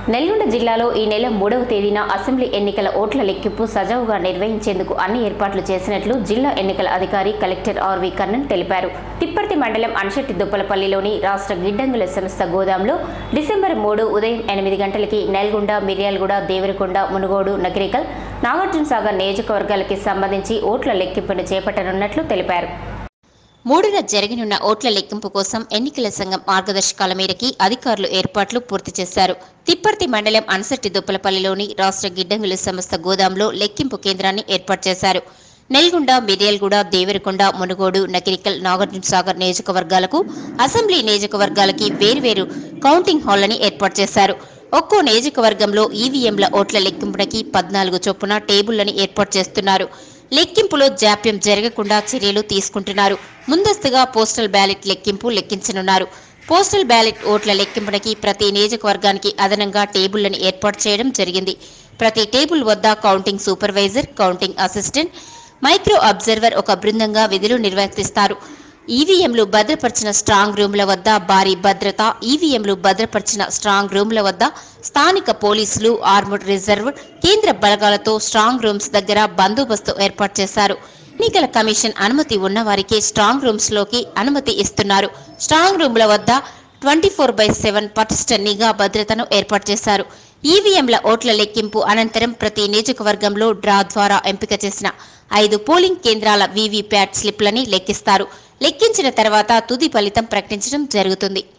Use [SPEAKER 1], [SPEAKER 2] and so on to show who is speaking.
[SPEAKER 1] నల్గొండ జిల్లాలో ఈ నెల మూడవ తేదీన అసెంబ్లీ ఎన్నికల ఓట్ల లెక్కింపు సజావుగా నిర్వహించేందుకు అన్ని ఏర్పాట్లు చేసినట్లు జిల్లా ఎన్నికల అధికారి కలెక్టర్ ఆర్వి కర్ణన్ తెలిపారు తిప్పర్తి మండలం అణశెట్టి దుప్పలపల్లిలోని రాష్ట్ర గిడ్డంగుల సంస్థ గోదాంలో డిసెంబర్ మూడు ఉదయం ఎనిమిది గంటలకి నల్గొండ మిర్యాలగూడ దేవరకొండ మునుగోడు నగరికల్ నాగార్జున సాగర్ నియోజకవర్గాలకి సంబంధించి ఓట్ల లెక్కింపును చేపట్టనున్నట్లు తెలిపారు మూడున జరగనున్న ఓట్ల లెక్కింపు కోసం ఎన్నికల సంఘం మార్గదర్శకాల మేరకి అధికారులు ఏర్పాట్లు పూర్తి చేశారు తిప్పర్తి మండలం అనసట్టి దుప్పలపల్లిలోని రాష్ట్ర గిడ్డంగుల సంస్థ గోదాంలో లెక్కింపు కేంద్రాన్ని ఏర్పాటు చేశారు నెల్గొండ మిర్యాలగూడ దేవరకొండ మునుగోడు నకిరికల్ నాగార్జున సాగర్ నియోజకవర్గాలకు అసెంబ్లీ నియోజకవర్గాలకి వేర్వేరు కౌంటింగ్ హాళ్లని ఏర్పాటు చేశారు ఒక్కో నియోజకవర్గంలో ఈవీఎంల ఓట్ల లెక్కింపునకి పద్నాలుగు చొప్పున టేబుళ్లని ఏర్పాటు చేస్తున్నారు లెక్కింపులో జాప్యం జరగకుండా చర్యలు తీసుకుంటున్నారు ముందస్తుగా పోస్టల్ బ్యాలెట్ లెక్కింపు లెక్కించనున్నారు పోస్టల్ బ్యాలెట్ ఓట్ల లెక్కింపునకి ప్రతి నియోజకవర్గానికి అదనంగా టేబుళ్లను ఏర్పాటు చేయడం జరిగింది ప్రతి టేబుల్ వద్ద counting supervisor counting assistant micro observer ఒక బృందంగా విధులు నిర్వర్తిస్తారు ఈవీఎంలు భద్రపరిచిన స్ట్రాంగ్ రూమ్ల వద్ద భారీ భద్రత ఈవీఎంలు భద్రపరిచిన స్ట్రాంగ్ రూమ్ల వద్ద స్థానిక పోలీసులు ఆర్ముడ్ రిజర్వ్ కేంద్ర బలగాలతో స్ట్రాంగ్ రూమ్స్ దగ్గర బందోబస్తు ఏర్పాటు చేశారు ఎన్నికల కమిషన్ అనుమతి ఉన్న వారికి స్ట్రాంగ్ రూమ్స్ లోకి అనుమతి ఇస్తున్నారు స్ట్రాంగ్ రూమ్ల వద్ద ట్వంటీ ఫోర్ బై సెవెన్ పటిష్ట నిఘా భద్రతను ఏర్పాటు చేశారు ఈవీఎంల ఓట్ల లెక్కింపు అనంతరం ప్రతి నియోజకవర్గంలో డ్రా ద్వారా ఎంపిక చేసిన ఐదు పోలింగ్ కేంద్రాల వీవీప్యాట్ స్లిప్లని లెక్కిస్తారు లెక్కించిన తర్వాత తుది ఫలితం ప్రకటించడం జరుగుతుంది